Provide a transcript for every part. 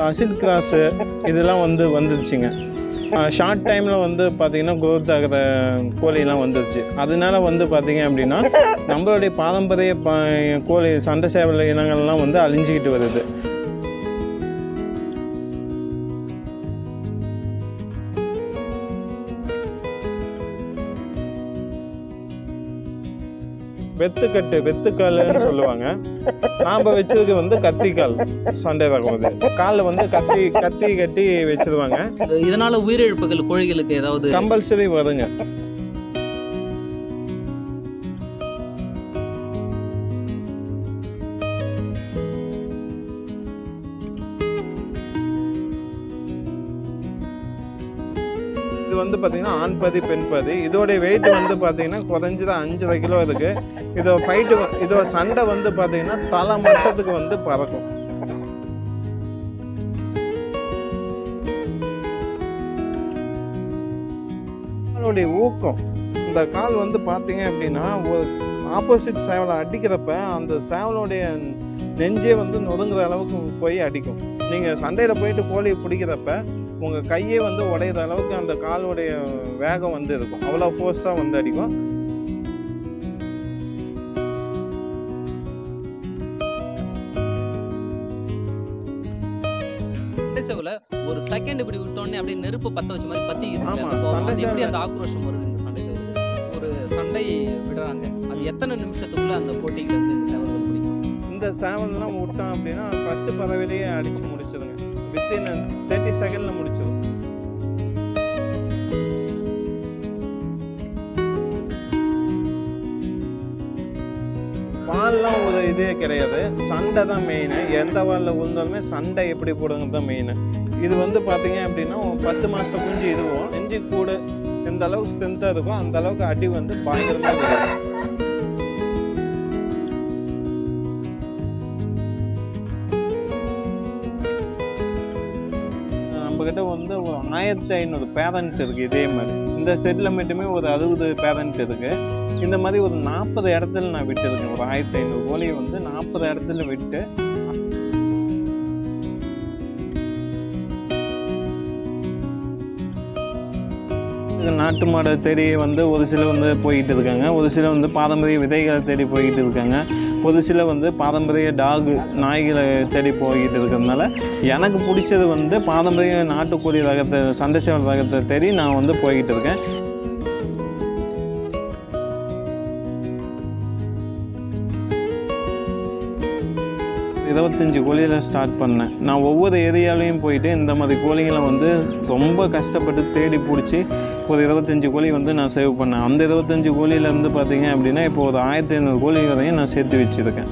Acid cross இதெல்லாம் வந்து வந்துருச்சுங்க ஷார்ட் டைமில் வந்து பார்த்திங்கன்னா growth ஆகிற கோழிலாம் வந்துருச்சு அதனால வந்து பார்த்திங்க அப்படின்னா நம்மளுடைய பாரம்பரிய ப கோழி சண்டை சேவல் இனங்கள்லாம் வந்து அழிஞ்சிக்கிட்டு வருது வெத்துக்கட்டு வெத்துக்கால்னு சொல்லுவாங்க நாம் வச்சதுக்கு வந்து கத்திக்கால் சண்டை ரகம் இது காலில் வந்து கத்தி கத்தி கட்டி வச்சிருவாங்க இதனால உயிரிழப்புகள் கோழிகளுக்கு ஏதாவது கம்பல்சரி வருங்க இது வந்து பார்த்தீங்கன்னா ஆண் பதி பெண் பதி இதோடைய வெயிட் வந்து பார்த்தீங்கன்னா குறைஞ்சது அஞ்சரை கிலோ இருக்கு இதோ ஃபைட்டு இதோ சண்டை வந்து பார்த்தீங்கன்னா தலை மட்டத்துக்கு வந்து பறக்கும் காலுடைய ஊக்கம் இந்த கால் வந்து பார்த்தீங்க அப்படின்னா ஒரு ஆப்போசிட் சேவலை அடிக்கிறப்ப அந்த சேவலுடைய நெஞ்சே வந்து நொறுங்குற அளவுக்கு போய் அடிக்கும் நீங்கள் சண்டையில் போயிட்டு கோழியை பிடிக்கிறப்ப உங்கள் கையே வந்து உடையிற அளவுக்கு அந்த காலுடைய வேகம் வந்து இருக்கும் அவ்வளோ ஃபோர்ஸாக வந்து அடிக்கும் சண்டை சேவல ஒரு செகண்ட் இப்படி விட்டோன்னே அப்படியே நெருப்பு பத்த வச்ச மாதிரி பத்திக்குது ஆமா, அந்த கோபம். சண்டை அது எப்படி சேவல- அந்த ஆக்ரோஷம் வருது இந்த சண்டை சேவலுக்கு ஒரு சண்டை விடுறாங்க அது எத்தனை நிமிஷத்துக்குள்ள அந்த போட்டிகள் வந்து இந்த சேவல்கள் பிடிக்கும் இந்த சேவல்லாம் விட்டோம் அப்படின்னா ஃபஸ்ட்டு பறவையிலேயே அடித்து முடிச்சிடுங்க வித்தின் தேர்ட்டி செகண்டில் முடிச்சிடும் வால்லாம் ஒரு இதே கிடையாது சண்டை தான் மெயின் எந்த வாலில் விழுந்தாலுமே சண்டை எப்படி போடுங்கிறது தான் மெயின் இது வந்து பார்த்தீங்க அப்படின்னா ஒரு பத்து மாதத்தை குஞ்சு இதுவும் நெஞ்சு கூட எந்த அளவுக்கு ஸ்ட்ரென்த்தாக இருக்கும் அந்த அளவுக்கு அடி வந்து பயங்கரமாக இருக்கும் நம்மக்கிட்ட வந்து ஒரு ஆயிரத்தி ஐநூறு பேரண்ட் இருக்குது இதே மாதிரி இந்த செட்டில் மட்டுமே ஒரு அறுபது பேரண்ட் இருக்குது இந்த மாதிரி ஒரு நாற்பது இடத்துல நான் விட்டுருக்கேன் ஒரு ஆயிரத்தி ஐநூறு கோழியை வந்து நாற்பது இடத்துல விட்டு இது நாட்டு மாடை தேடி வந்து ஒரு சில வந்து போய்கிட்டு இருக்காங்க ஒரு சில வந்து பாரம்பரிய விதைகளை தேடி போய்கிட்டு இருக்காங்க ஒரு சில வந்து பாரம்பரிய டாகு நாய்களை தேடி போய்கிட்டு இருக்கிறதுனால எனக்கு பிடிச்சது வந்து பாரம்பரிய நாட்டுக்கோழி ரகத்தை சண்டை சேவல் ரகத்தை தேடி நான் வந்து போய்கிட்டு இருக்கேன் இருபத்தஞ்சி கோழியில் ஸ்டார்ட் பண்ணேன் நான் ஒவ்வொரு ஏரியாலையும் போயிட்டு இந்த மாதிரி கோழிகளை வந்து ரொம்ப கஷ்டப்பட்டு தேடி பிடிச்சி ஒரு இருபத்தஞ்சி கோழி வந்து நான் சேவ் பண்ணேன் அந்த இருபத்தஞ்சி கோழியிலேருந்து பார்த்தீங்க அப்படின்னா இப்போ ஒரு ஆயிரத்தி ஐநூறு கோழி வரையும் நான் சேர்த்து வச்சுருக்கேன்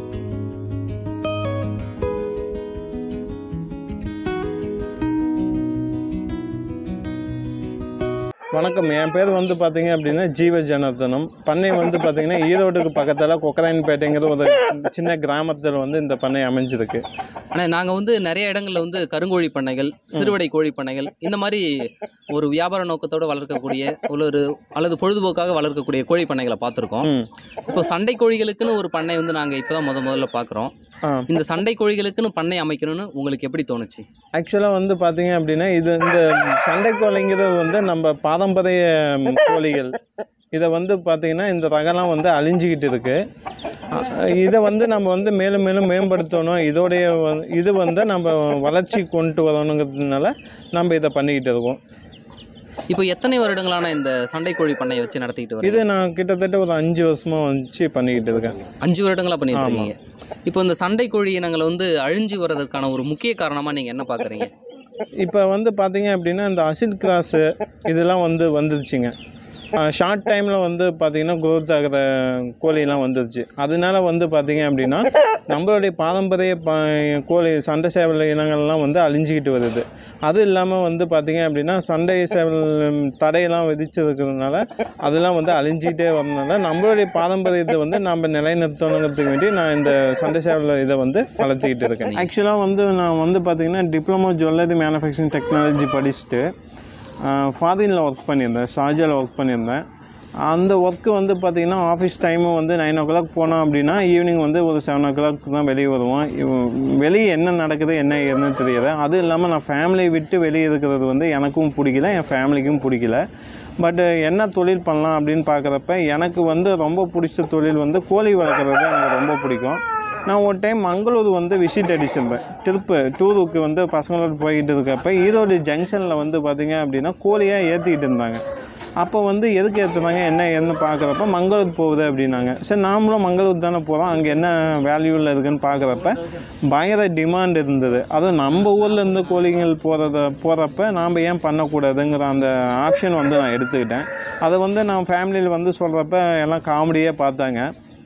வணக்கம் என் பேர் வந்து பார்த்தீங்க அப்படின்னா ஜீவ ஜனார்தனம் பண்ணை வந்து பார்த்தீங்கன்னா ஈரோடுக்கு பக்கத்தில் கொக்கராயன்பேட்டைங்கிற ஒரு சின்ன கிராமத்தில் வந்து இந்த பண்ணை அமைஞ்சிருக்கு ஆனால் நாங்கள் வந்து நிறைய இடங்கள்ல வந்து கருங்கோழி பண்ணைகள் சிறுவடை கோழி பண்ணைகள் இந்த மாதிரி ஒரு வியாபார நோக்கத்தோடு வளர்க்கக்கூடிய ஒரு அல்லது பொழுதுபோக்காக வளர்க்கக்கூடிய கோழி பண்ணைகளை பார்த்துருக்கோம் ம் இப்போ சண்டை கோழிகளுக்குன்னு ஒரு பண்ணை வந்து நாங்கள் இப்போ தான் முத முதல்ல பார்க்குறோம் ஆ இந்த சண்டை கோழிகளுக்குன்னு பண்ணை அமைக்கணும்னு உங்களுக்கு எப்படி தோணுச்சு ஆக்சுவலாக வந்து பார்த்தீங்க அப்படின்னா இது இந்த சண்டை கோழிங்கிறது வந்து நம்ம பாரம்பரிய ம், கோழிகள் இதை வந்து பார்த்தீங்கன்னா இந்த ரகம்லாம் வந்து அழிஞ்சிக்கிட்டு இருக்கு அஹ் இதை வந்து நம்ம வந்து மேலும் மேலும் மேம்படுத்தணும் இதோடைய வ- இது வந்து நம்ம வளர்ச்சி கொண்டு வரணுங்கிறதுனால நம்ம இதை பண்ணிக்கிட்டு இருக்கோம் இப்போ எத்தனை வருடங்களான இந்த சண்டை கோழி பண்ணையை வச்சு நடத்திக்கிட்டு வரீங்க இது நான் கிட்டத்தட்ட ஒரு அஞ்சு வருஷமாக வச்சு பண்ணிக்கிட்டு இருக்கேன் அஞ்சு வருடங்களா பண்ணிட்டு ஆமா. இருக்கீங்க இப்போ இந்த சண்டை கோழி இனங்களை வந்து அழிஞ்சு வர்றதற்கான ஒரு முக்கிய காரணமா நீங்க என்ன பாக்குறீங்க இப்போ வந்து பார்த்தீங்க அப்படின்னா இந்த அசிட் கிராஸு இதெல்லாம் வந்து வந்துருச்சுங்க ஷார்ட் டைமில் வந்து பார்த்திங்கன்னா growth ஆகிற கோழிலாம் வந்துருச்சு அதனால வந்து பார்த்தீங்க அப்படின்னா நம்மளுடைய பாரம்பரிய ப கோழி சண்டை சேவல் இனங்கள்லாம் வந்து அழிஞ்சிக்கிட்டு வருது அது இல்லாமல் வந்து பார்த்தீங்க அப்படின்னா சண்டை சேவல் தடையெல்லாம் விதிச்சிருக்கிறதுனால அதெல்லாம் வந்து அழிஞ்சிக்கிட்டே வரதுனால நம்மளுடைய பாரம்பரியத்தை வந்து நம்ம நிலைநிறுத்தணுங்கிறதுக்கு வேண்டி நான் இந்த சண்டை சேவல் இதை வந்து வளர்த்திக்கிட்டு இருக்கேன் ஆக்சுவலாக வந்து நான் வந்து பார்த்தீங்கன்னா டிப்ளமோ ஜுவல்லரி மேனுஃபேக்சரிங் டெக்னாலஜி படிச்சுட்டு ஃபாரினில் ஒர்க் பண்ணியிருந்தேன் ஷார்ஜாவில் ஒர்க் பண்ணியிருந்தேன் அந்த ஒர்க்கு வந்து பார்த்திங்கன்னா ஆஃபீஸ் டைமும் வந்து நைன் ஓ கிளாக் போனோம் அப்படின்னா ஈவினிங் வந்து ஒரு செவன் ஓ கிளாக் தான் வெளியே வருவோம் இவ- வெளியே என்ன நடக்குது என்ன ஏதுன்னு தெரியாது அதுவும் இல்லாமல் நான் ஃபேமிலியை விட்டு வெளியே இருக்கிறது வந்து எனக்கும் பிடிக்கல என் ஃபேமிலிக்கும் பிடிக்கல பட்டு என்ன தொழில் பண்ணலாம் அப்படின்னு பார்க்குறப்ப எனக்கு வந்து ரொம்ப பிடிச்ச தொழில் வந்து கோழி வளர்க்குறது எனக்கு ரொம்ப பிடிக்கும் நான் ஒரு டைம் மங்களூர் வந்து விசிட் அடிச்சிருந்தேன் திருப்பு டூருக்கு வந்து பசங்களோட போய்கிட்டு இருக்கப்ப ஈரோடு ஜங்ஷனில் வந்து பார்த்திங்க அப்படின்னா கோழியாக ஏற்றிக்கிட்டு இருந்தாங்க அப்போ வந்து எதுக்கு ஏற்றுனாங்க என்ன ஏதுன்னு பார்க்குறப்ப மங்களூர் போகுது அப்படின்னாங்க சரி நாமளும் மங்களூர் தானே போகிறோம் அங்கே என்ன வேல்யூவில் இருக்குன்னு பார்க்குறப்ப பயங்கர டிமாண்ட் இருந்தது அதுவும் நம்ம ஊர்லேருந்து கோழிகள் போகிறத போகிறப்ப நாம் ஏன் பண்ணக்கூடாதுங்கிற அந்த ஆப்ஷன் வந்து நான் எடுத்துக்கிட்டேன் அதை வந்து நான் ஃபேமிலியில் வந்து சொல்கிறப்ப எல்லாம் காமெடியாக பார்த்தாங்க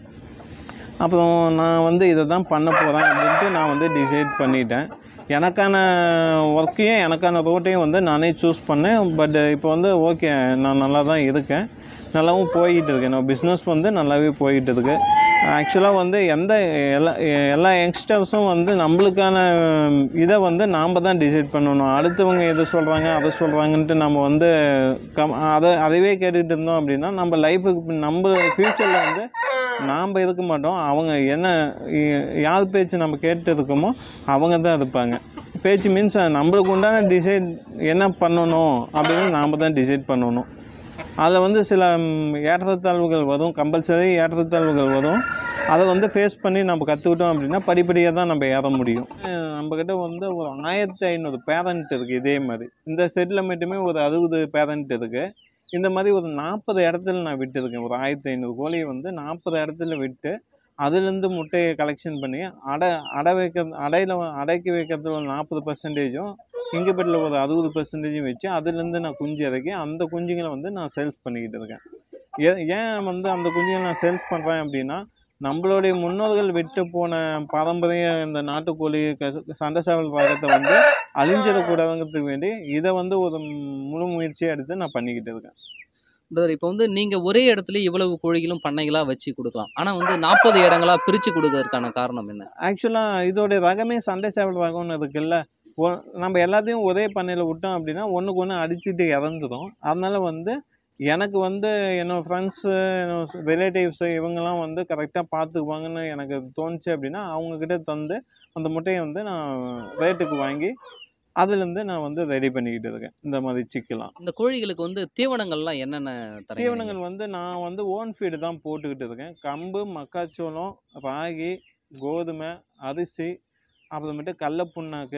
அப்புறம் நான் வந்து இதை தான் பண்ண போகிறேன் அப்படின்ட்டு நான் வந்து டிசைட் பண்ணிட்டேன் எனக்கான ஒர்க்கையும் எனக்கான ரோட்டையும் வந்து நானே சூஸ் பண்ணேன் பட் இப்போ வந்து ஓகே நான் நல்லா தான் இருக்கேன் நல்லாவும் போய்கிட்டு இருக்கேன் நான் பிஸ்னஸ் வந்து நல்லாவே போய்கிட்டு இருக்கு ஆக்சுவலாக வந்து எந்த எல்லா எல்லா யங்ஸ்டர்ஸும் வந்து நம்மளுக்கான இதை வந்து நாம் தான் டிசைட் பண்ணணும் அடுத்தவங்க எது சொல்கிறாங்க அதை சொல்கிறாங்கன்ட்டு நம்ம வந்து கம் அதை அதைவே கேட்டுக்கிட்டு இருந்தோம் அப்படின்னா நம்ம லைஃபுக்கு நம்ம ஃப்யூச்சரில் வந்து நாம் இருக்க மாட்டோம் அவங்க என்ன இ- யார் பேச்சு நம்ம கேட்டு இருக்கோமோ அவங்க தான் இருப்பாங்க பேச்சு மீன்ஸ் நம்மளுக்கு உண்டான டிசைட் என்ன பண்ணணும் அப்படின்னு நாம் தான் டிசைட் பண்ணணும் அதில் வந்து சில ம், ஏற்றத்தாழ்வுகள் வரும் கம்பல்சரி ஏற்றத்தாழ்வுகள் வரும் அதை வந்து ஃபேஸ் பண்ணி நம்ம கற்றுக்கிட்டோம் அப்படின்னா படிப்படியாக தான் நம்ம ஏற முடியும் அஹ் நம்மக்கிட்ட வந்து ஒரு ஆயிரத்தி ஐநூறு பேரண்ட் இருக்குது இதே மாதிரி இந்த செட்டில் மட்டுமே ஒரு அறுபது பேரண்ட் இருக்குது இந்த மாதிரி ஒரு நாற்பது இடத்துல நான் விட்டுருக்கேன் ஒரு ஆயிரத்தி ஐநூறு கோழியை வந்து நாற்பது இடத்துல விட்டு அதுலேருந்து முட்டையை கலெக்ஷன் பண்ணி அடை அடை வைக்க அடையில் அடைக்கி வைக்கிறதுல ஒரு நாற்பது பர்சன்டேஜும் இங்குபெட்டில் ஒரு அறுபது பர்சன்டேஜும் வச்சு அதுலேருந்து நான் குஞ்சு இறக்கி அந்த குஞ்சுங்களை வந்து நான் சேல்ஸ் பண்ணிக்கிட்டு இருக்கேன் ஏ- ஏன் வந்து அந்த குஞ்சுகளை நான் சேல்ஸ் பண்ணுறேன் அப்படின்னா நம்மளுடைய முன்னோர்கள் விட்டு போன பாரம்பரிய இந்த நாட்டுக்கோழி க- சண்டை சேவல் ரகத்தை வந்து அழிஞ்சிடக்கூடாதுங்கிறதுக்கு வேண்டி இதை வந்து ஒரு முழு முயற்சியாக எடுத்து நான் பண்ணிக்கிட்டு இருக்கேன் பிரதர் இப்போ வந்து நீங்கள் ஒரே இடத்துல இவ்வளவு கோழிகளும் பண்ணைகளாக வச்சு கொடுக்கலாம் ஆனால் வந்து நாற்பது இடங்களா பிரித்து கொடுக்கறதுக்கான காரணம் என்ன ஆக்சுவலாக இதோடைய ரகமே சண்டை சேவல் ரகம்னு இருக்குல்ல ஒ- நம்ம எல்லாத்தையும் ஒரே பண்ணையில் விட்டோம் அப்படின்னா ஒன்றுக்கு ஒன்று அடிச்சுட்டு இறந்துடும் அதனால வந்து எனக்கு வந்து என்னோட ஃப்ரெண்ட்ஸு என்னோட ரிலேட்டிவ்ஸு இவங்கெல்லாம் வந்து கரெக்டாக பார்த்துக்குவாங்கன்னு எனக்கு தோணுச்சு அப்படின்னா அவங்கக்கிட்ட தந்து அந்த முட்டையை வந்து நான் ரேட்டுக்கு வாங்கி அதுலேருந்து நான் வந்து ரெடி பண்ணிக்கிட்டு இருக்கேன் இந்த மாதிரி சிக்கலாம் இந்த கோழிகளுக்கு வந்து தீவனங்கள்லாம் என்னென்ன தரீங்க நீங்க? தீவனங்கள் வந்து நான் வந்து ஓன் ஃபீடு தான் போட்டுக்கிட்டு இருக்கேன் கம்பு மக்காச்சோளம் ராகி கோதுமை அரிசி அப்புறமேட்டு கடல புண்ணாக்கு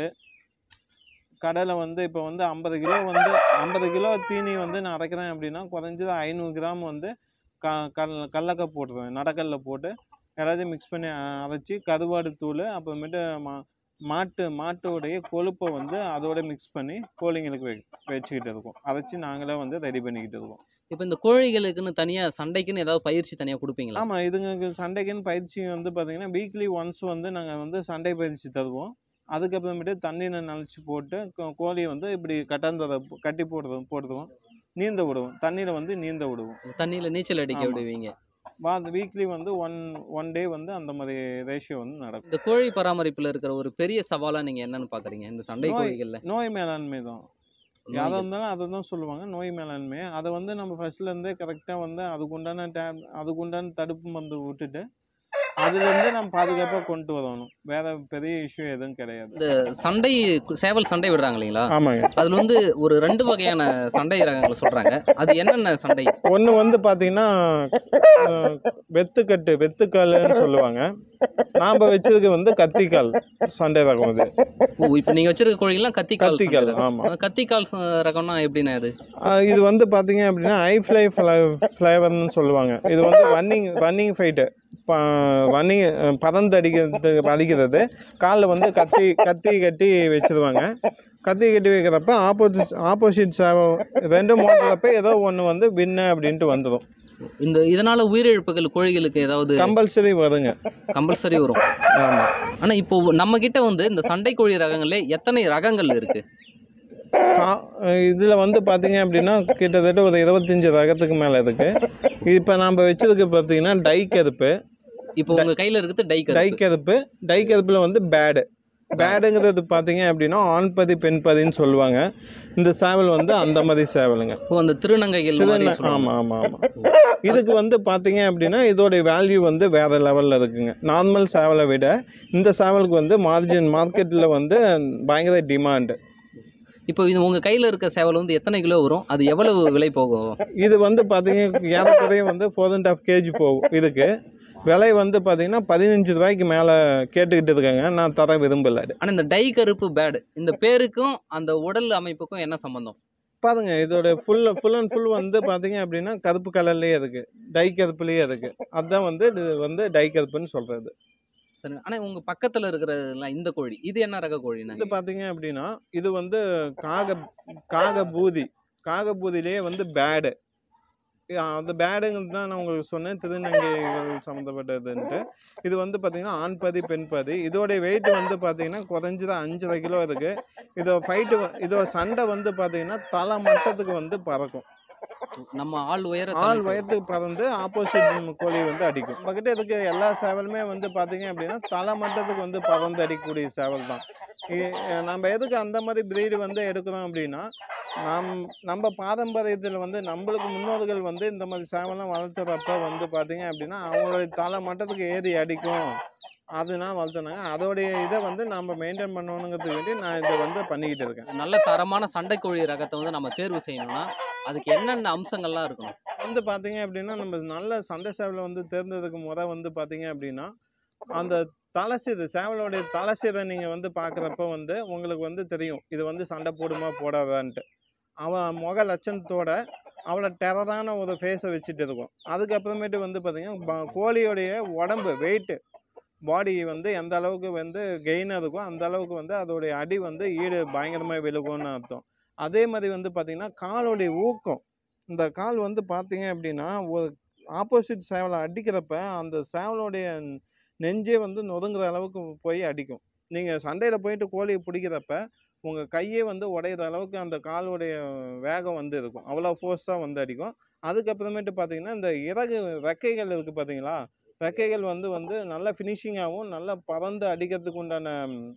கடலை வந்து இப்போ வந்து ஐம்பது கிலோ வந்து ஐம்பது கிலோ தீனி வந்து நான் அரைக்கிறேன் அப்படின்னா குறைஞ்சது ஐநூறு கிராம் வந்து க கல் கடலக்காய் போட்டுருவேன் நடக்கல்ல போட்டு எல்லாத்தையும் மிக்ஸ் பண்ணி அ- அரைச்சி கருவாடு தூள் அப்புறமேட்டு மா மாட்டு மாட்டோடைய கொழுப்பை வந்து அதோட மிக்ஸ் பண்ணி கோழிங்களுக்கு வை வச்சுக்கிட்டு இருக்கோம் அரைச்சி நாங்களே வந்து ரெடி பண்ணிக்கிட்டு இருக்கோம் இப்போ இந்த கோழிகளுக்குன்னு தனியாக சண்டைக்குன்னு ஏதாவது பயிற்சி தனியாக கொடுப்பீங்களா ஆமாம் இதுங்களுக்கு சண்டைக்குன்னு பயிற்சி வந்து பார்த்தீங்கன்னா வீக்லி ஒன்ஸ் வந்து நாங்கள் வந்து சண்டை பயிற்சி தருவோம் அதுக்கப்புறமேட்டு தண்ணியில் நனைச்சி போட்டு கோ- கோழியை வந்து இப்படி கட்டாந்ததை கட்டி போடுறது போடுவோம் நீந்த விடுவோம் தண்ணியில் வந்து நீந்த விடுவோம் தண்ணியில் நீச்சல் அடிக்க ஆமா. விடுவீங்க வா வீக்லி வந்து ஒன் ஒன் டே வந்து அந்த மாதிரி ரேஷியோ வந்து நடக்கும் இந்த கோழி பராமரிப்பில் இருக்கிற ஒரு பெரிய சவாலாக நீங்கள் என்னன்னு பார்க்குறீங்க இந்த சண்டை நோய். கோழிகளில் நோய் மேலாண்மை தான் யாராக இருந்தாலும் அதை தான் சொல்லுவாங்க நோய் மேலாண்மை அதை வந்து நம்ம ஃபர்ஸ்ட்லேருந்தே கரெக்டாக வந்து அதுக்குண்டான டேப் அதுக்குண்டான தடுப்பு மருந்து விட்டுட்டு அதுலேருந்து நம்ம பாதுகாப்பாக கொண்டு வரணும் வேற பெரிய இஷ்யூ எதுவும் கிடையாது இந்த சண்டை சேவல் சண்டை விடுறாங்க இல்லைங்களா ஆமாங்க அதில் வந்து ஒரு ரெண்டு வகையான சண்டை ரகங்களை சொல்கிறாங்க அது என்னென்ன சண்டை ஒன்று வந்து பார்த்தீங்கன்னா அஹ், வெத்துக்கட்டு வெத்துக்கால்னு சொல்லுவாங்க நாம் வச்சதுக்கு வந்து கத்திக்கால் சண்டை ரகம் இது ஓ இப்போ நீங்கள் வச்சிருக்க கோழிகள்லாம் கத்திக்கால் சண்டை கத்திக்கால் ரகம். ஆமாம் அஹ் கத்திக்கால் ச- ரகம்னா எப்படின்னா அது இது வந்து பார்த்தீங்க அப்படின்னா ஐ ஃப்ளை ஃப்ளேவர்னு சொல்லுவாங்க இது வந்து ரன்னிங் ரன்னிங் ஃபைட்டு ரன்னிங் பறந்து அடிக்கிறது அடிக்கிறது காலில் வந்து கத்தி கத்தி கட்டி வச்சிருவாங்க கத்தி கட்டி வைக்கிறப்ப ஆப்போசிட் ஆப்போசிட் ரெண்டும் மோதுறப்ப ஏதோ ஒன்று வந்து வின்னு அப்படின்ட்டு வந்துடும் இந்த இதனால உயிரிழப்புகள் கோழிகளுக்கு ஏதாவது கம்பல்சரி வருங்க கம்பல்சரி வரும் ஆமாம் ஆனால் இப்போ நம்ம கிட்ட வந்து இந்த சண்டை கோழி ரகங்கள்ல எத்தனை ரகங்கள் இருக்கு இதில் வந்து பார்த்தீங்க அப்படின்னா கிட்டத்தட்ட ஒரு இருபத்தஞ்சி ரகத்துக்கு மேலே இருக்குது இப்போ நாம் வச்சதுக்கு பார்த்தீங்கன்னா டை கருப்பு இப்போ உங்க கையில இருக்குது டைக்கர் டை கருப்பு டை கருப்பில் வந்து பேடு பேடுங்கிறது பார்த்தீங்க அப்படின்னா ஆண் பதி பெண் பதின்னு சொல்லுவாங்க இந்த சேவல் வந்து அந்த மாதிரி சேவலுங்க ஓ அந்த திருநங்கைகள் மாதிரி திருந- சொல்லுவாங்க. ஆமா ஆமா ஆமா இதுக்கு வந்து பார்த்தீங்க அப்படின்னா இதோடைய வேல்யூ வந்து வேற லெவலில் இருக்குங்க நார்மல் சேவலை விட இந்த சேவலுக்கு வந்து மார்ஜின் மார்க்கெட்டில் வந்து பயங்கர டிமாண்டு இப்போ இது உங்க கையில இருக்க சேவல் வந்து எத்தனை கிலோ வரும் அது எவ்வளவு விலை போகும் இது வந்து பார்த்தீங்க ஏறக்குறைய வந்து ஃபோர் அண்ட் ஆஃப் கேஜி போகும் இதுக்கு விலை வந்து பார்த்தீங்கன்னா பதினஞ்சு ரூபாய்க்கு மேலே கேட்டுக்கிட்டு இருக்காங்க நான் தர விரும்பல ஆனா இந்த டை கருப்பு பேடு இந்த பேருக்கும் அந்த உடல் அமைப்புக்கும் என்ன சம்பந்தம் பாருங்க இதோட ஃபுல் ஃபுல் அண்ட் ஃபுல் வந்து பார்த்தீங்க அப்படின்னா கருப்பு கலர்லேயே இருக்கு டை கருப்புலேயே இருக்கு அதுதான் வந்து இது வந்து டை கருப்புன்னு சொல்றது சரி ஆனா உங்க பக்கத்துல இருக்கிறதுலாம் இந்த கோழி இது என்ன ரக கோழிண்ணா இது பார்த்தீங்க அப்படின்னா இது வந்து காக காக பூதி காக பூதியிலேயே வந்து பேடு அந்த பேடுங்கிறது தான் நான் உங்களுக்கு சொன்னேன் திருநங்கைகள் சம்மந்தப்பட்டதுன்ட்டு இது வந்து பார்த்தீங்கன்னா ஆண் பதி பெண் பதி இதோடைய வெயிட் வந்து பார்த்தீங்கன்னா குறைஞ்சது அஞ்சரை கிலோ இருக்குது இதோ ஃபைட்டு இதோட சண்டை வந்து பார்த்தீங்கன்னா தலை மட்டத்துக்கு வந்து பறக்கும் நம்ம ஆள் உயர ஆள் தலைக்கு- வயதுக்கு பறந்து ஆப்போசிட் கோழி வந்து அடிக்கும் நம்மக்கிட்ட இருக்க எல்லா சேவலுமே வந்து பார்த்தீங்க அப்படின்னா தலை மட்டத்துக்கு வந்து பறந்து அடிக்கக்கூடிய சேவல் தான் இ- நம்ம எதுக்கு அந்த மாதிரி பிரீடு வந்து எடுக்கிறோம் அப்படின்னா நம் நம்ம பாரம்பரியத்தில் வந்து நம்மளுக்கு முன்னோர்கள் வந்து இந்த மாதிரி சேவலாம் வளர்த்துறப்ப வந்து பார்த்தீங்க அப்படின்னா அவங்களுடைய தலை மட்டத்துக்கு ஏறி அடிக்கும் அதுதான் வளர்த்துனாங்க அதோடைய இதை வந்து நம்ம மெயின்டைன் பண்ணணுங்கிறதுக்கு வேண்டி நான் இதை வந்து பண்ணிக்கிட்டு இருக்கேன் நல்ல தரமான சண்டை கோழி ரகத்தை வந்து நம்ம தேர்வு செய்யணும்னா அதுக்கு என்னென்ன அம்சங்கள்லாம் இருக்கணும் வந்து பார்த்தீங்க அப்படின்னா நம்ம நல்ல சண்டை சேவலை வந்து தேர்ந்தெடுக்கும் முறை வந்து பார்த்தீங்க அப்படின்னா அந்த தலைசீது சேவலோடைய தலைசீரை நீங்கள் வந்து பார்க்குறப்ப வந்து உங்களுக்கு வந்து தெரியும் இது வந்து சண்டை போடுமா போடாதான்ட்டு அவன் முக லட்சணத்தோட அவ்வளோ டெரரான ஒரு ஃபேஸை வச்சுட்டு இருக்கும் அதுக்கப்புறமேட்டு வந்து பார்த்தீங்கன்னா ப- கோழியோடைய உடம்பு வெயிட்டு பாடி வந்து எந்த அளவுக்கு வந்து கெயினாக இருக்கோ அந்த அளவுக்கு வந்து அதோடைய அடி வந்து ஈடு பயங்கரமாக விழுகும்னு அர்த்தம் அதே மாதிரி வந்து பார்த்திங்கன்னா காலோடைய ஊக்கம் இந்த கால் வந்து பார்த்தீங்க அப்படின்னா ஒரு ஆப்போசிட் சேவலை அடிக்கிறப்ப அந்த சேவலோடைய நெஞ்சே வந்து நொறுங்குற அளவுக்கு போய் அடிக்கும் நீங்கள் சண்டையில் போயிட்டு கோழியை பிடிக்கிறப்ப உங்கள் கையே வந்து உடையிற அளவுக்கு அந்த காலோடைய வேகம் வந்து இருக்கும் அவ்வளோ ஃபோர்ஸாக வந்து அடிக்கும் அதுக்கப்புறமேட்டு பார்த்தீங்கன்னா இந்த இறகு ரெக்கைகள் இருக்குது பார்த்தீங்களா ரெக்கைகள் வந்து வந்து நல்ல ஃபினிஷிங்காகவும் நல்லா பறந்து அடிக்கிறதுக்கு உண்டான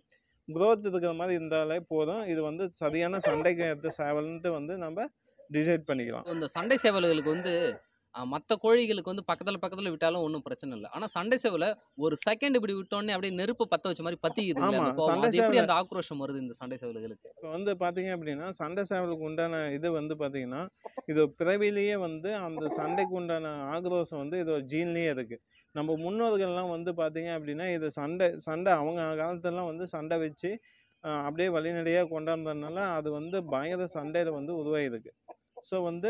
growth இருக்கிற மாதிரி இருந்தாலே போதும் இது வந்து சரியான சண்டைக்கு ஏற்ற சேவல்ன்ட்டு வந்து நம்ம டிசைட் பண்ணிக்கலாம் இந்த சண்டை சேவல்களுக்கு வந்து மற்ற கோழிகளுக்கு வந்து பக்கத்தில் பக்கத்தில் விட்டாலும் ஒன்றும் பிரச்சனை இல்லை ஆனால் சண்டை சேவலை ஒரு செகண்ட் இப்படி விட்டோன்னே அப்படியே நெருப்பு பற்ற வச்ச மாதிரி பற்றிக்குது ஆமா, அந்த கோவம் சண்டை அது எப்படி சேவலை- அந்த ஆக்ரோஷம் வருது இந்த சண்டை சேவல்களுக்கு இப்போ வந்து பார்த்தீங்க அப்படின்னா சண்டை சேவலுக்கு உண்டான இது வந்து பார்த்தீங்கன்னா இது பிறவிலேயே வந்து அந்த சண்டைக்கு உண்டான ஆக்ரோஷம் வந்து இது ஜீன்லேயே இருக்குது நம்ம முன்னோர்கள்லாம் வந்து பார்த்தீங்க அப்படின்னா இது சண்டை சண்டை அவங்க காலத்துலலாம் வந்து சண்டை வச்சு ஆஹ், அப்படியே வழிநடையாக கொண்டாந்ததுனால அது வந்து பயங்கர சண்டையில் வந்து உருவாகிருக்கு ஸோ வந்து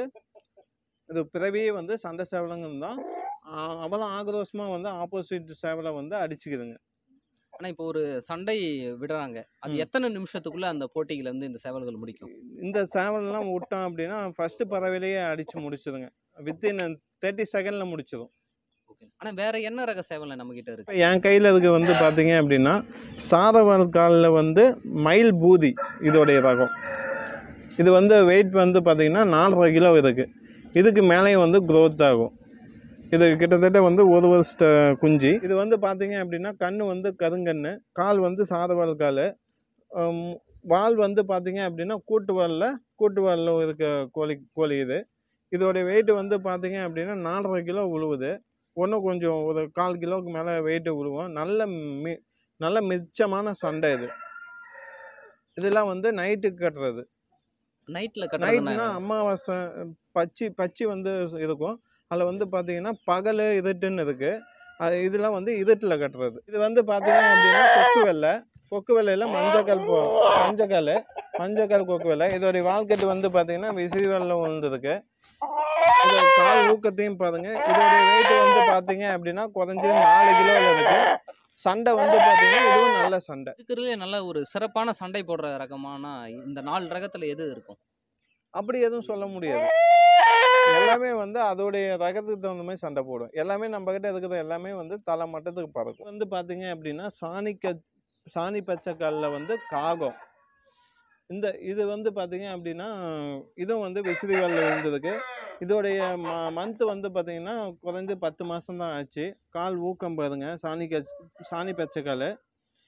இது பிறவியே வந்து சண்டை சேவலங்கிறது தான் அவ்வளோ ஆக்ரோஷமாக வந்து ஆப்போசிட் சேவலை வந்து அடிச்சுக்குதுங்க ஆனால் இப்போ ஒரு சண்டை விடுறாங்க அது ம். எத்தனை நிமிஷத்துக்குள்ள அந்த போட்டிகள் வந்து இந்த சேவல்கள் முடிக்கும் இந்த சேவல்லாம் விட்டோம் அப்படின்னா ஃபஸ்ட்டு பறவையிலேயே அடித்து முடிச்சிடுங்க வித்தின் தேர்ட்டி செகண்டில் முடிச்சிடும் ஓகே ஆனால் வேற என்ன ரக சேவல் நம்ம கிட்ட இருக்கு இப்போ என் கையில் இருக்க வந்து பார்த்தீங்க அப்படின்னா சாதவால் காலில் வந்து மயில் பூதி இதோடைய ரகம் இது வந்து வெயிட் வந்து பார்த்தீங்கன்னா நாலரை கிலோ இருக்குது இதுக்கு மேலேயும் வந்து growth ஆகும் இது கிட்டத்தட்ட வந்து ஒரு வருஷ குஞ்சு இது வந்து பார்த்தீங்க அப்படின்னா கண்ணு வந்து கருங்கண்ணு கால் வந்து சாதவால் கால் ஹம், வால் வந்து பார்த்தீங்க அப்படின்னா கூட்டு வாலில் கூட்டு வாலில் இருக்க கோழி கோழி இது இதோடைய வெயிட் வந்து பார்த்தீங்க அப்படின்னா நாலரை கிலோ உழுவுது ஒன்றும் கொஞ்சம் ஒரு கால் கிலோவுக்கு மேலே வெயிட்டு விழுவோம் நல்ல மி நல்ல மிச்சமான சண்டை இது இதெல்லாம் வந்து நைட்டுக்கு கட்டுறது நைட்டில் நைட்னா கட்டுறதுனா அமாவாசை பச்சி பச்சி வந்து இருக்கும் அதில் வந்து பார்த்தீங்கன்னா பகல் இருட்டுன்னு இருக்குது அது இதெல்லாம் வந்து இருட்டில் கட்டுறது இது வந்து பார்த்தீங்க அப்படின்னா கொக்கு வெள்ளை கொக்கு வெள்ளையில் மஞ்சக்கால் போ மஞ்சக்கால் மஞ்சக்கால் கொக்கு வெள்ளை இதோடைய வாழ்க்கட்டு வந்து பார்த்தீங்கன்னா விசிறி வெள்ளம் விழுந்துருக்கு இதோட கால் ஊக்கத்தையும் பாருங்க இதோடைய வெயிட் வந்து பார்த்தீங்க அப்படின்னா குறைஞ்சது நாலு கிலோவில் இருக்கு சண்டை வந்து பார்த்தீங்கன்னா இதுவும் நல்ல சண்டை இருக்கிறதுலே நல்ல ஒரு சிறப்பான சண்டை போடுற ரகமான இந்த நாலு ரகத்துல எது இருக்கும் அப்படி எதுவும் சொல்ல முடியாது எல்லாமே வந்து அதோடைய ரகத்துக்கு தகுந்த மாதிரி சண்டை போடும் எல்லாமே நம்ம கிட்ட இருக்கிற எல்லாமே வந்து தலை மட்டத்துக்கு பறக்கும் வந்து பார்த்தீங்க அப்படின்னா சாணி க சாணி பச்சைக்காலில் வந்து காகம் இந்த இது வந்து பார்த்தீங்க அப்படின்னா இதுவும் வந்து விசிறிகளில் இருந்ததுக்கு இதோடைய ம மந்த்து வந்து பார்த்தீங்கன்னா குறைஞ்சு பத்து மாதம் தான் ஆச்சு கால் ஊக்கம் பாருங்க சாணி க சாணி பச்சைக்கால்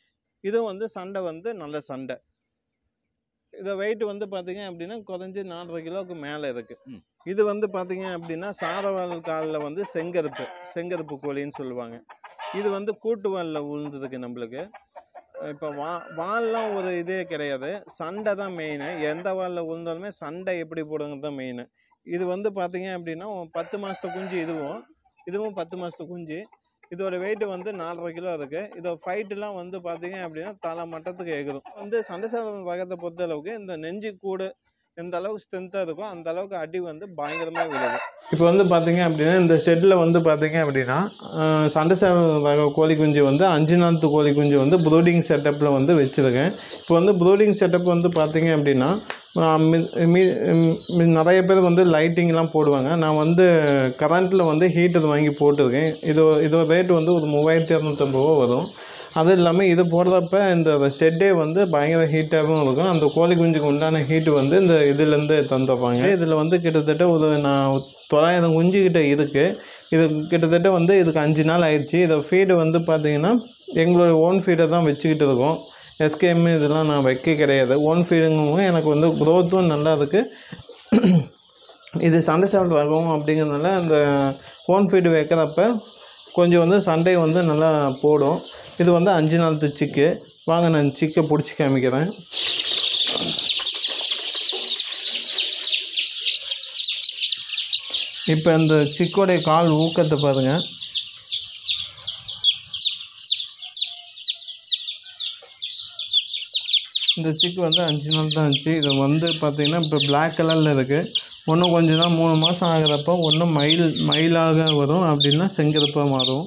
இதுவும் வந்து சண்டை வந்து நல்ல சண்டை இதை வெயிட் வந்து பார்த்தீங்க அப்படின்னா குறைஞ்சி நாலரை கிலோவுக்கு மேலே இருக்குது ம். இது வந்து பார்த்தீங்க அப்படின்னா சாரவால் காலில் வந்து செங்கருப்பு செங்கருப்பு கோழின்னு சொல்லுவாங்க இது வந்து கூட்டு வாலில் உழுந்ததுக்கு நம்மளுக்கு இப்போ வா வால்லாம் ஒரு இதே கிடையாது சண்டை தான் மெயின் எந்த வாலில் உழுந்தாலுமே சண்டை எப்படி போடுங்கிறது தான் மெயின் இது வந்து பார்த்தீங்க அப்படின்னா பத்து மாதத்து குஞ்சு இதுவும் இதுவும் பத்து மாதத்து குஞ்சு இதோட வெயிட் வந்து நாலரை கிலோ இருக்குது இதோட ஃபைட்டுலாம் வந்து பார்த்தீங்க அப்படின்னா தலை மட்டத்துக்கு எகுதும் வந்து சண்டை சாதம் ரகத்தை பொறுத்த அளவுக்கு இந்த நெஞ்சு கூடு எந்த அளவுக்கு ஸ்ட்ரென்த்தாக இருக்கோ அந்த அளவுக்கு அடி வந்து பயங்கரமாக விழுது இப்போ வந்து பார்த்தீங்க அப்படின்னா இந்த ஷெட்டில் வந்து பார்த்தீங்க அப்படின்னா அஹ், சண்டை சேவல் ரக கோழி குஞ்சு வந்து அஞ்சு நாளத்து கோழி குஞ்சு வந்து ப்ரூடிங் செட்டப்பில் வந்து வச்சுருக்கேன் இப்போ வந்து ப்ரூடிங் செட்டப் வந்து பார்த்தீங்க அப்படின்னா அஹ், மி- மி- மி- நிறைய பேர் வந்து லைட்டிங்லாம் போடுவாங்க நான் வந்து கரண்ட்டில் வந்து ஹீட்டர் வாங்கி போட்டிருக்கேன் இது இதோட ரேட் வந்து ஒரு மூவாயிரத்தி இரநூத்தம்பது ரூபா வரும் அதுவும் இல்லாமல் இது போடுறப்ப இந்த ஷெட்டே வந்து பயங்கர ஹீட்டாகவும் இருக்கும் அந்த கோழி குஞ்சுக்கு உண்டான ஹீட்டு வந்து இந்த இதுலேருந்து தந்துடுறாங்க இதில் வந்து கிட்டத்தட்ட ஒரு நான் தொள்ளாயிரம் குஞ்சு கிட்ட இருக்குது இது கிட்டத்தட்ட வந்து இதுக்கு அஞ்சு நாள் ஆயிடுச்சு இதை ஃபீடு வந்து பார்த்தீங்கன்னா எங்களுடைய ஓன் ஃபீடை தான் வச்சுக்கிட்டு இருக்கோம் எஸ்கேஎம் இதெல்லாம் நான் வைக்க கிடையாது ஓன் ஃபீடுங்கவும் எனக்கு வந்து க்ரோத்தும் நல்லா இருக்குது இது சண்டை சாப்பிட்டு ரகம் அப்படிங்கிறதுனால அந்த ஓன் ஃபீடு வைக்கிறப்ப கொஞ்சம் வந்து சண்டை வந்து நல்லா போடும் இது வந்து அஞ்சு நாளத்து சிக்கு வாங்க நான் சிக்கை பிடிச்சி காமிக்கிறேன் இப்போ இந்த சிக்கோடைய கால் ஊக்கத்தை பாருங்கள் இந்த சிக்கு வந்து அஞ்சு நாள் தான் இருந்துச்சு இது வந்து பார்த்திங்கன்னா இப்போ பிளாக் கலரில் இருக்குது இன்னும் கொஞ்ச நாள் மூணு மாதம் ஆகிறப்போ ஒன்று மயில் மயிலாக வரும் அப்படின்னா செங்கருப்பாக மாறும்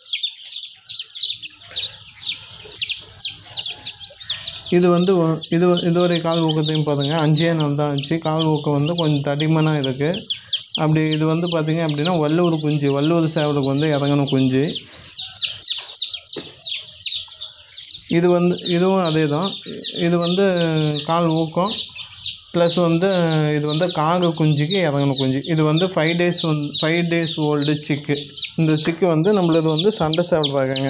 இது வந்து ஒ- இது இதுவரை கால் ஊக்கத்தையும் பாருங்கள் அஞ்சே நாள் தான் இருந்துச்சு கால் ஊக்கம் வந்து கொஞ்சம் தடிமனாக இருக்குது அப்படி இது வந்து பார்த்திங்க அப்படின்னா வல்லூர் குஞ்சு வல்லூர் சேவலுக்கு வந்து இறங்கணும் குஞ்சு இது வந்து இதுவும் அதே தான் இது வந்து கால் ஊக்கம் ப்ளஸ் வந்து இது வந்து காக குஞ்சுக்கு இறங்கணும் குஞ்சு இது வந்து ஃபைவ் டேஸ் வந்து ஃபைவ் டேஸ் ஓல்டு சிக்கு இந்த சிக்கு வந்து நம்மளது வந்து சண்டை சாப்பிட்றாங்க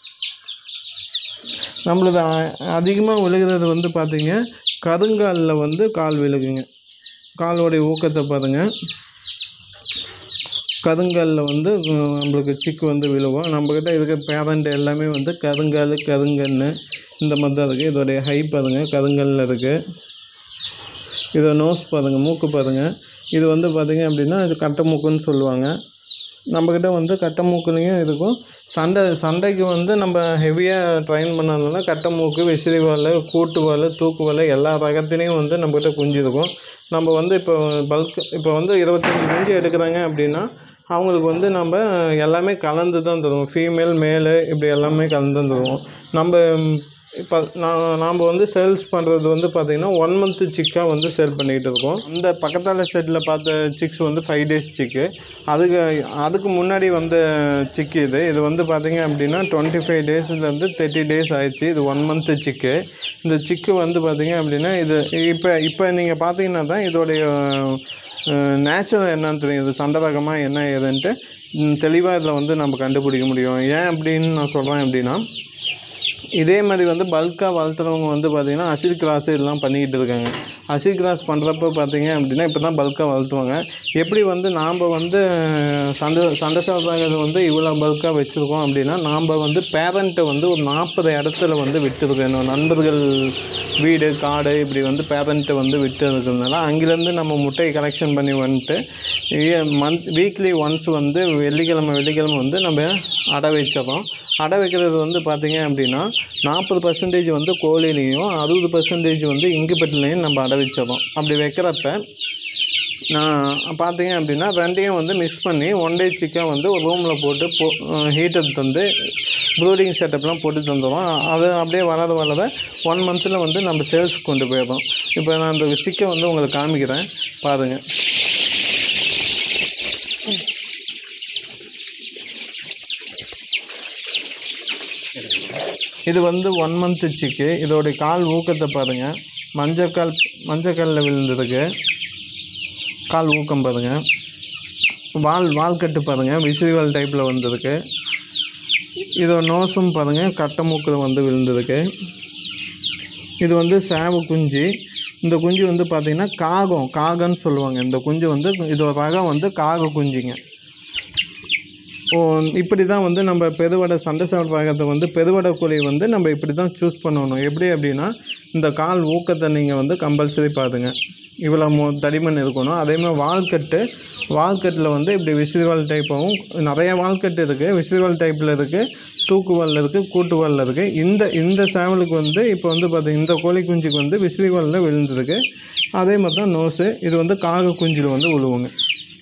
நம்மளது அதிகமாக விழுகிறது வந்து பார்த்தீங்க கருங்காலில் வந்து கால் விழுகுங்க காலோடைய ஊக்கத்தை பாருங்கள் கருங்கல்லில் வந்து உம், நம்மளுக்கு சிக்கு வந்து விழுவும் நம்மக்கிட்ட இருக்க பேரண்ட் எல்லாமே வந்து கருங்கல் கருங்கன்னு இந்த மாதிரி தான் இருக்குது இதோடைய ஹை பாருங்க கருங்கல்லில் இருக்குது இதோட நோஸ் பாருங்கள் மூக்கு பாருங்கள் இது வந்து பார்த்திங்க அப்படின்னா இது கட்டை மூக்குன்னு சொல்லுவாங்க நம்மக்கிட்ட வந்து கட்டை மூக்குலேயும் இருக்கும் சண்டை சண்டைக்கு வந்து நம்ம ஹெவியாக ட்ரைன் பண்ணதுனால கட்டை மூக்கு விசிறி வால் கூட்டு வால் தூக்கு வால் எல்லா ரகத்துலேயும் வந்து நம்மக்கிட்ட குஞ்சு இருக்கும் நம்ம வந்து இப்போ பல்க் இப்போ வந்து இருபத்தஞ்சி குஞ்சு எடுக்கிறாங்க அப்படின்னா அவங்களுக்கு வந்து நம்ம எல்லாமே கலந்து தான் தருவோம் ஃபீமேல் மேலு இப்படி எல்லாமே கலந்து தான் தருவோம் நம்ம இப்போ நான் நாம் வந்து சேல்ஸ் பண்ணுறது வந்து பார்த்திங்கன்னா ஒன் மந்த்து சிக்காக வந்து சேல் பண்ணிக்கிட்டு இருக்கோம் அந்த பக்கத்தால் செட்டில் பார்த்த சிக்ஸ் வந்து ஃபைவ் டேஸ் சிக்கு அதுக்கு அதுக்கு முன்னாடி வந்த சிக்கு இது இது வந்து பார்த்திங்க அப்படின்னா டுவெண்ட்டி ஃபைவ் டேஸ்லேருந்து தேர்ட்டி டேஸ் ஆயிடுச்சு இது ஒன் மந்த்து சிக்கு இந்த சிக்கு வந்து பார்த்திங்க அப்படின்னா இது இப்போ இப்போ நீங்கள் பார்த்தீங்கன்னா தான் இதோடைய நேச்சுரல் என்னன்னு தெரியும் இது சண்டை ரகமாக என்ன ஏதுன்ட்டு தெளிவாக இதில் வந்து நம்ம கண்டுபிடிக்க முடியும் ஏன் அப்படின்னு நான் சொல்கிறேன் அப்படின்னா இதே மாதிரி வந்து பல்காக வளர்த்துறவங்க வந்து பார்த்திங்கன்னா அசிட் கிராஸ் இதெல்லாம் பண்ணிக்கிட்டு இருக்காங்க அசிட் கிராஸ் பண்ணுறப்ப பார்த்தீங்க அப்படின்னா இப்போ தான் பல்காக வளர்த்துவாங்க எப்படி வந்து நாம் வந்து சண்டை சண்டை சாப்பிட்றது வந்து இவ்வளோ பல்காக வச்சுருக்கோம் அப்படின்னா நாம் வந்து பேரண்ட்டை வந்து ஒரு நாற்பது இடத்துல வந்து விட்டுருக்கோம் என்னோட நண்பர்கள் வீடு காடு இப்படி வந்து பேரண்ட்டை வந்து விட்டு இருக்கிறதுனால அங்கேருந்து நம்ம முட்டையை கலெக்ஷன் பண்ணி வந்துட்டு மந்த் வீக்லி ஒன்ஸ் வந்து வெள்ளிக்கிழமை வெள்ளிக்கிழமை வந்து நம்ம அடை வச்சிடறோம் அடை வைக்கிறது வந்து பார்த்திங்க அப்படின்னா நாற்பது பர்சன்டேஜ் வந்து கோழிலையும் அறுபது பர்சன்டேஜ் வந்து இங்குபெட்டிலையும் நம்ம அடை வச்சிடறோம் அப்படி வைக்கிறப்ப நான் பார்த்தீங்க அப்படின்னா ரெண்டையும் வந்து மிக்ஸ் பண்ணி ஒன் டே சிக்கன் வந்து ஒரு ரூமில் போட்டு போ ஹீட்டர் தந்து ப்ரூடிங் செட்டப்லாம் போட்டு தந்துடுவோம் அது அப்படியே வளர வளர ஒன் மந்த்தில் வந்து நம்ம சேல்ஸ் கொண்டு போயிடுறோம் இப்போ நான் அந்த சிக்கன் வந்து உங்களுக்கு காமிக்கிறேன் பாருங்கள் இது வந்து ஒன் மந்த்து சிக்கு இதோடைய கால் ஊக்கத்தை பாருங்கள் மஞ்சக்கால் மஞ்சக்காலில் விழுந்திருக்கு கால் ஊக்கம் பாருங்கள் வால் வால் கட்டு பாருங்கள் விசிறிவால் டைப்பில் வந்திருக்கு இதோட நோசம் பாருங்கள் கட்டை மூக்கில் வந்து விழுந்திருக்கு இது வந்து சேவ குஞ்சு இந்த குஞ்சு வந்து பார்த்திங்கன்னா காகம் காகன்னு சொல்லுவாங்க இந்த குஞ்சு வந்து இதோட ரகம் வந்து காக குஞ்சுங்க ஓ இப்படி தான் வந்து நம்ம பெருவடை சண்டை சாப்பிட ரகத்தை வந்து பெருவடை கோழி வந்து நம்ம இப்படி தான் சூஸ் பண்ணணும் எப்படி அப்படின்னா இந்த கால் ஊக்கத்தை நீங்கள் வந்து கம்பல்சரி பாருங்க இவ்வளோ மோ தடிமன் இருக்கணும் அதே மாதிரி வால்கட்டு வால்கட்டில் வந்து இப்படி விசிறிவால் டைப்பாகவும் நிறைய வால்கட்டு இருக்குது விசிறிவால் டைப்பில் இருக்குது தூக்குவாலில் இருக்குது கூட்டுவாலில் இருக்குது இந்த இந்த சேவலுக்கு வந்து இப்போ வந்து பார்த்தீங்க இந்த கோழி குஞ்சுக்கு வந்து விசிறிவாலில் விழுந்திருக்கு அதே மாதிரி தான் நோஸு இது வந்து காக குஞ்சில் வந்து விழுவுங்க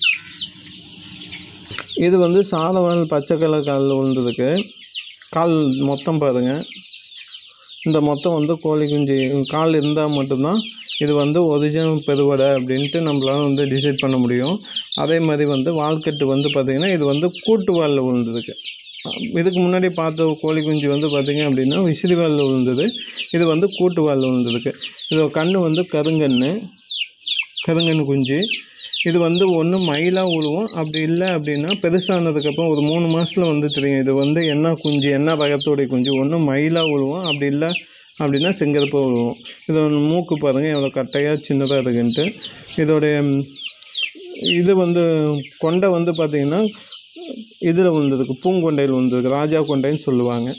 இது வந்து சாதவால் பச்சை கலர் காலில் விழுந்ததுக்கு கால் மொத்தம் பாருங்க இந்த மொத்தம் வந்து கோழி குஞ்சு கால் இருந்தால் மட்டும்தான் இது வந்து ஒரிஜினல் பெருவடை அப்படின்ட்டு நம்மளால வந்து டிசைட் பண்ண முடியும் அதே மாதிரி வந்து வால்கட்டு வந்து பார்த்திங்கன்னா இது வந்து கூட்டு வாலில் விழுந்ததுக்கு இதுக்கு முன்னாடி பார்த்த கோழி குஞ்சு வந்து பார்த்திங்க அப்படின்னா விசிறி வாலில் விழுந்தது இது வந்து கூட்டு வாலில் விழுந்ததுக்கு இதோட கண்ணு வந்து கருங்கன்று கருங்கன்று குஞ்சு இது வந்து ஒன்று மயிலாக உழுவும் அப்படி இல்லை அப்படின்னா பெருசானதுக்கப்புறம் ஒரு மூணு மாதத்தில் வந்து தெரியும் இது வந்து என்ன குஞ்சு என்ன ரகத்தோடைய குஞ்சு ஒன்று மயிலாக உழுவும் அப்படி இல்லை அப்படின்னா செங்கருப்பாக உழுவும் இதோட மூக்கு பாருங்கள் எவ்வளோ கட்டையாக சின்னதாக இருக்குன்ட்டு இதோடைய ம், இது வந்து கொண்டை வந்து பார்த்திங்கன்னா இதில் விழுந்ததுக்கு பூங்கொண்டையில் விழுந்ததுக்கு ராஜா கொண்டைன்னு சொல்லுவாங்க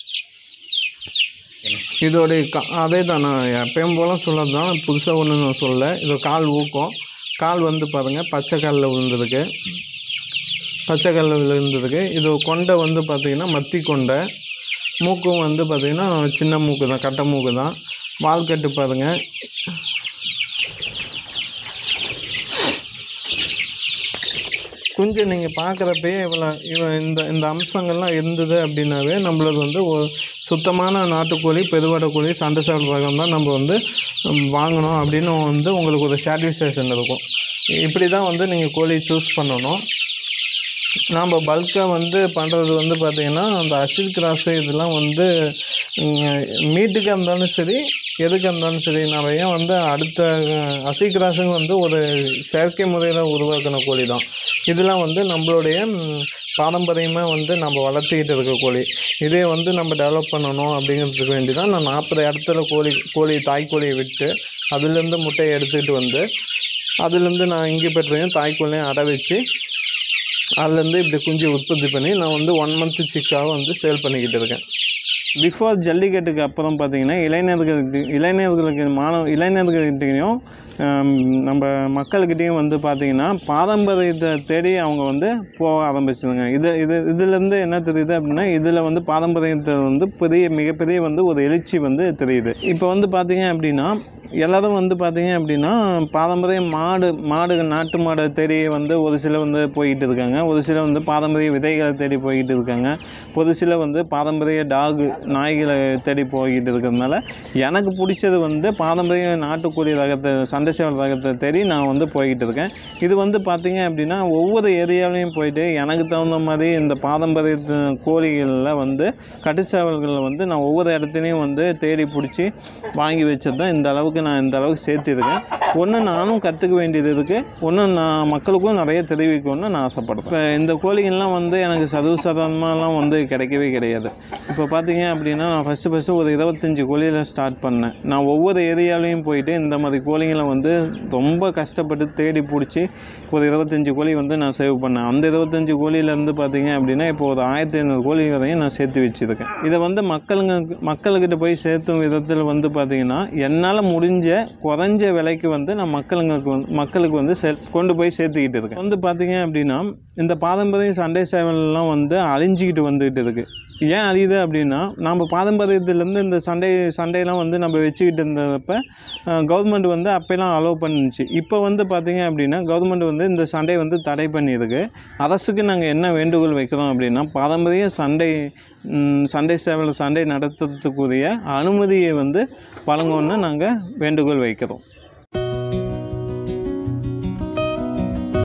இதோடைய கா அதே தான் நான் எப்பயும் போல சொல்லது தான் புதுசாக ஒன்று நான் சொல்ல இது கால் ஊக்கம் கால் வந்து பாருங்கள் பச்சை காலில் விழுந்ததுக்கு பச்சை காலில் விழுந்ததுக்கு இது கொண்டை வந்து பார்த்திங்கன்னா மத்தி கொண்டை மூக்கும் வந்து பார்த்திங்கன்னா சின்ன மூக்கு தான் கட்டை மூக்கு தான் வால்கட்டு பாருங்கள் கொஞ்சம் நீங்கள் பார்க்குறப்பயே இவ்வளோ இவ இந்த இந்த அம்சங்கள்லாம் இருந்தது அப்படின்னாவே நம்மளது வந்து ஒரு சுத்தமான நாட்டுக்கோழி பெருவடை கோழி சண்டை சாப்பிட ரகம் தான் நம்ம வந்து ம், வாங்கணும் அப்படின்னு வந்து உங்களுக்கு ஒரு சாட்டிஸ்ஃபேக்ஷன் இருக்கும் இப்படி தான் வந்து நீங்கள் கோழி சூஸ் பண்ணணும் நாம் பல்காக வந்து பண்ணுறது வந்து பார்த்திங்கன்னா அந்த அசில் கிராஸு இதெல்லாம் வந்து ம், மீட்டுக்காக இருந்தாலும் சரி எதுக்காக இருந்தாலும் சரி நிறைய வந்து அடுத்த அசில் கிராஸுங்க வந்து ஒரு செயற்கை முறையில் உருவாக்கின கோழி தான் இதெல்லாம் வந்து நம்மளுடைய ம், பாரம்பரியமாக வந்து நம்ம வளர்த்திக்கிட்டு இருக்க கோழி இதே வந்து நம்ம டெவலப் பண்ணணும் அப்படிங்கிறதுக்கு வேண்டி தான் நான் நாற்பது இடத்துல கோழி கோழி தாய்க்கோழியை விட்டு அதுலேருந்து முட்டையை எடுத்துக்கிட்டு வந்து அதுலேருந்து நான் இங்கே பெற்றையும் தாய்க்கோழியும் அடை வச்சு அதுலேருந்து இப்படி குஞ்சு உற்பத்தி பண்ணி நான் வந்து ஒன் மந்த் சிக்காக வந்து சேல் பண்ணிக்கிட்டு இருக்கேன் பிஃபோர் ஜல்லிக்கட்டுக்கு அப்புறம் பார்த்தீங்கன்னா இளைஞர்களுக்கு இளைஞர்களுக்கு மாணவ இளைஞர்கள்கிட்டையும் ஆம், நம்ம மக்கள்கிட்டையும் வந்து பார்த்திங்கன்னா பாரம்பரியத்தை தேடி அவங்க வந்து போக ஆரம்பிச்சிருங்க இது இது இதுலேருந்து என்ன தெரியுது அப்படின்னா இதில் வந்து பாரம்பரியத்தை வந்து பெரிய மிகப்பெரிய வந்து ஒரு எழுச்சி வந்து தெரியுது இப்போ வந்து பார்த்தீங்க அப்படின்னா எல்லாரும் வந்து பார்த்தீங்க அப்படின்னா பாரம்பரிய மாடு மாடு நாட்டு மாடை தேடி வந்து ஒரு சிலர் வந்து போய்கிட்டு இருக்காங்க ஒரு சிலர் வந்து பாரம்பரிய விதைகளை தேடி போய்கிட்டு இருக்காங்க ஒரு சிலர் வந்து பாரம்பரிய டாகு நாய்களை தேடி போய்கிட்டு இருக்கிறதுனால எனக்கு பிடிச்சது வந்து பாரம்பரிய நாட்டுக்கோழி ரகத்தை சண்டை சேவல் ரகத்தை தேடி நான் வந்து போய்கிட்டு இருக்கேன் இது வந்து பார்த்தீங்க அப்படின்னா ஒவ்வொரு ஏரியாவிலையும் போயிட்டு எனக்கு தகுந்த மாதிரி இந்த பாரம்பரிய கோழிகளில் வந்து கட்டுச்சேவல்களில் வந்து நான் ஒவ்வொரு இடத்துலையும் வந்து தேடி பிடிச்சி வாங்கி வச்சது தான் இந்த அளவுக்கு நான் இந்த அளவுக்கு சேர்த்திருக்கேன் ஒன்று நானும் கற்றுக்க வேண்டியது இருக்குது ஒன்று நான் மக்களுக்கும் நிறைய தெரிவிக்கணும்னு நான் ஆசைப்படுறேன் இப்போ இந்த கோழிகள்லாம் வந்து எனக்கு சதுவு சதவீதமாலாம் வந்து கிடைக்கவே கிடையாது இப்போ பார்த்தீங்க அப்படின்னா நான் ஃபஸ்ட்டு ஃபஸ்ட்டு ஒரு இருபத்தஞ்சி கோழியில் ஸ்டார்ட் பண்ணேன் நான் ஒவ்வொரு ஏரியாலையும் போயிட்டு இந்த மாதிரி கோழிகளை வந்து ரொம்ப கஷ்டப்பட்டு தேடி பிடிச்சி ஒரு இருபத்தஞ்சி கோழி வந்து நான் சேவ் பண்ணேன் அந்த இருபத்தஞ்சி கோழியிலேருந்து பார்த்தீங்க அப்படின்னா இப்போ ஒரு ஆயிரத்தி ஐநூறு கோழி வரையும் நான் சேர்த்து வச்சுருக்கேன் இதை வந்து மக்களுங்க மக்கள்கிட்ட போய் சேர்த்தும் விதத்தில் வந்து பார்த்தீங்கன்னா என்னால் முடிஞ்ச குறைஞ்ச விலைக்கு வந்து நான் மக்களுங்களுக்கு வந்து மக்களுக்கு வந்து சே கொண்டு போய் சேர்த்துக்கிட்டு இருக்கேன் வந்து பார்த்தீங்க அப்படின்னா இந்த பாரம்பரிய சண்டை சேவல்லாம் வந்து அழிஞ்சிக்கிட்டு வந்துக்கிட்டு இருக்குது ஏன் அழியுது அப்படின்னா நம்ம பாரம்பரியத்துலேருந்து இந்த சண்டை சண்டையெல்லாம் வந்து நம்ம வச்சுக்கிட்டு இருந்தப்ப கவர்மெண்ட் வந்து அப்போலாம் அலோவ் பண்ணுச்சு இப்போ வந்து பார்த்தீங்க அப்படின்னா கவர்மெண்ட் வந்து இந்த சண்டையை வந்து தடை பண்ணியிருக்கு அரசுக்கு நாங்கள் என்ன வேண்டுகோள் வைக்கிறோம் அப்படின்னா பாரம்பரிய சண்டை ம், சண்டை சேவல் சண்டை நடத்துறதுக்குரிய அனுமதியை வந்து வழங்கணும்னு நாங்கள் வேண்டுகோள் வைக்கிறோம்